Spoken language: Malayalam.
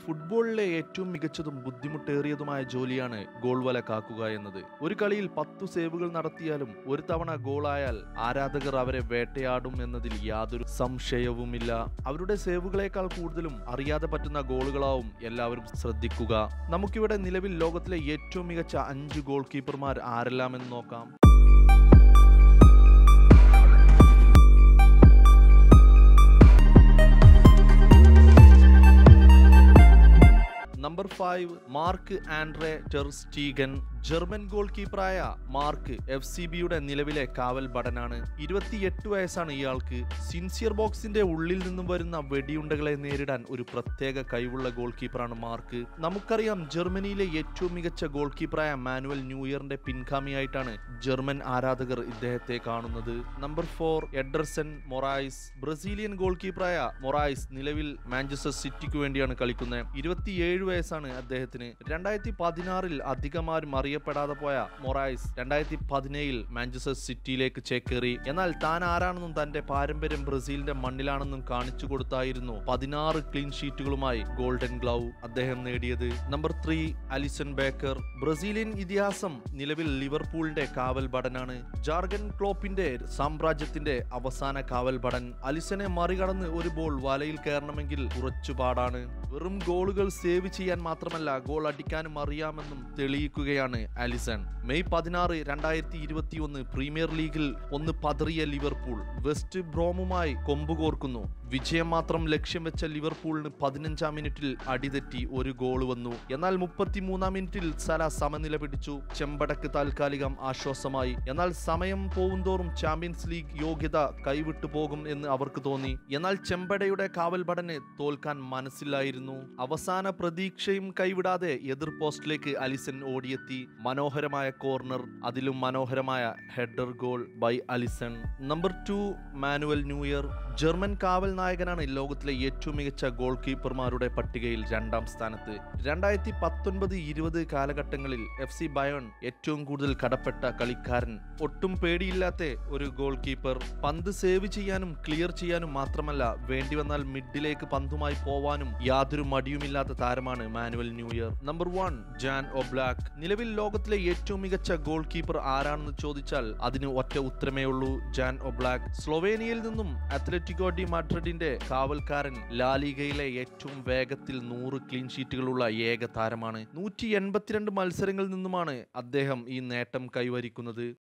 ഫുട്ബോളിലെ ഏറ്റവും മികച്ചതും ബുദ്ധിമുട്ടേറിയതുമായ ജോലിയാണ് ഗോൾ വല കാക്കുക എന്നത് ഒരു കളിയിൽ പത്തു സേവുകൾ നടത്തിയാലും ഒരു തവണ ഗോളായാൽ ആരാധകർ അവരെ വേട്ടയാടും എന്നതിൽ യാതൊരു സംശയവുമില്ല അവരുടെ സേവുകളേക്കാൾ കൂടുതലും അറിയാതെ പറ്റുന്ന ഗോളുകളാവും എല്ലാവരും ശ്രദ്ധിക്കുക നമുക്കിവിടെ നിലവിൽ ലോകത്തിലെ ഏറ്റവും മികച്ച അഞ്ച് ഗോൾ കീപ്പർമാർ ആരെല്ലാമെന്ന് നോക്കാം number five Marc André ter Stegen German goal കീപ്പറായ മാർക്ക് എഫ് സി ബിയുടെ നിലവിലെ കാവൽ ഭടനാണ് ഇരുപത്തിയെട്ട് വയസ്സാണ് ഇയാൾക്ക് സിൻസിയർ ബോക്സിന്റെ ഉള്ളിൽ നിന്നും വരുന്ന വെടിയുണ്ടകളെ നേരിടാൻ ഒരു പ്രത്യേക കഴിവുള്ള ഗോൾ കീപ്പറാണ് മാർക്ക് നമുക്കറിയാം ജർമ്മനിയിലെ ഏറ്റവും മികച്ച ഗോൾ കീപ്പറായ മാനുവൽ ന്യൂയറിന്റെ പിൻഗാമിയായിട്ടാണ് ജർമ്മൻ ആരാധകർ ഇദ്ദേഹത്തെ കാണുന്നത് number four Ederson Moraes Brazilian goal കീപ്പറായ മൊറായിസ് നിലവിൽ മാഞ്ചസ്റ്റർ സിറ്റിക്ക് വേണ്ടിയാണ് കളിക്കുന്നത് ഇരുപത്തിയേഴ് വയസ്സാണ് അദ്ദേഹത്തിന് രണ്ടായിരത്തി പതിനാറിൽ അധികമാരും അറിയപ്പെടാതെ പോയ മൊറായിസ് രണ്ടായിരത്തി പതിനേഴിൽ മാഞ്ചസ്റ്റർ സിറ്റിയിലേക്ക് ചേക്കേറി എന്നാൽ താൻ ആരാണെന്നും തന്റെ പാരമ്പര്യം ബ്രസീലിന്റെ മണ്ണിലാണെന്നും കാണിച്ചു കൊടുത്തായിരുന്നു പതിനാറ് ക്ലീൻ ഷീറ്റുകളുമായി ഗോൾഡൻ ഗ്ലൗ അദ്ദേഹം നേടിയത് number three Alisson Becker Brazilian ഇതിഹാസം നിലവിൽ ലിവർപൂളിന്റെ കാവൽ ഭടനാണ് ജാർഗൻ ക്ലോപ്പിന്റെ സാമ്രാജ്യത്തിന്റെ അവസാന കാവൽ ഭടൻ അലിസനെ മറികടന്ന് ഒരു ബോൾ വലയിൽ കയറണമെങ്കിൽ കുറച്ചുപാടാണ് വെറും ഗോളുകൾ സേവ് ചെയ്യാൻ മാത്രമല്ല ഗോൾ അടിക്കാനും അറിയാമെന്നും തെളിയിക്കുകയാണ് അലിസൺ മെയ് പതിനാറ് രണ്ടായിരത്തി ഇരുപത്തി ഒന്ന് പ്രീമിയർ ലീഗിൽ ഒന്ന് പതറിയ ലിവർപൂൾ വെസ്റ്റ് ബ്രോമുമായി കൊമ്പുകോർക്കുന്നു വിജയം മാത്രം ലക്ഷ്യം വെച്ച ലിവർപൂളിന് പതിനഞ്ചാം മിനിറ്റിൽ അടിതെറ്റി ഒരു ഗോൾ വന്നു എന്നാൽ മുപ്പത്തിമൂന്നാം മിനിറ്റിൽ സല സമനില പിടിച്ചു ചെമ്പടക്ക് താൽക്കാലികം ആശ്വാസമായി എന്നാൽ സമയം പോവുന്തോറും ചാമ്പ്യൻസ് ലീഗ് യോഗ്യത കൈവിട്ടു പോകും എന്ന് അവർക്ക് തോന്നി എന്നാൽ ചെമ്പടയുടെ കാവൽപടന് തോൽക്കാൻ മനസ്സിലായിരുന്നു അവസാന പ്രതീക്ഷയും കൈവിടാതെ എതിർ പോസ്റ്റിലേക്ക് അലിസൺ ഓടിയെത്തി മനോഹരമായ കോർണർ അതിലും മനോഹരമായ header goal by Alisson number two Manuel Neuer German കാവൽ നായകനാണ് ലോകത്തിലെ ഏറ്റവും മികച്ച ഗോൾ കീപ്പർമാരുടെ പട്ടികയിൽ രണ്ടാം സ്ഥാനത്ത് രണ്ടായിരത്തി പത്തൊൻപത് ഇരുപത് കാലഘട്ടങ്ങളിൽ എഫ് സി ബയോൺ ഏറ്റവും കൂടുതൽ കടപ്പെട്ട കളിക്കാരൻ ഒട്ടും പേടിയില്ലാത്ത ഒരു ഗോൾ കീപ്പർ പന്ത് സേവ് ചെയ്യാനും ക്ലിയർ ചെയ്യാനും മാത്രമല്ല വേണ്ടി വന്നാൽ മിഡിലേക്ക് പന്തുമായി പോവാനും യാതൊരു മടിയുമില്ലാത്ത താരമാണ് Manuel Neuer number one Jan Oblak നിലവിൽ ലോകത്തിലെ ഏറ്റവും മികച്ച ഗോൾ കീപ്പർ ആരാണെന്ന് ചോദിച്ചാൽ അതിന് ഒറ്റ ഉത്തരമേ ഉള്ളൂ ജാൻ ഒബ്ലാക്ക് സ്ലൊവേനിയയിൽ നിന്നും അത്ലറ്റിക്കോ ഡി മാഡ്രിഡിന്റെ കാവൽക്കാരൻ ലാലിഗയിലെ ഏറ്റവും വേഗത്തിൽ നൂറ് ക്ലീൻ ഷീറ്റുകളുള്ള ഏക താരമാണ് നൂറ്റി എൺപത്തിരണ്ട് മത്സരങ്ങളിൽ നിന്നുമാണ് അദ്ദേഹം ഈ നേട്ടം കൈവരിക്കുന്നത്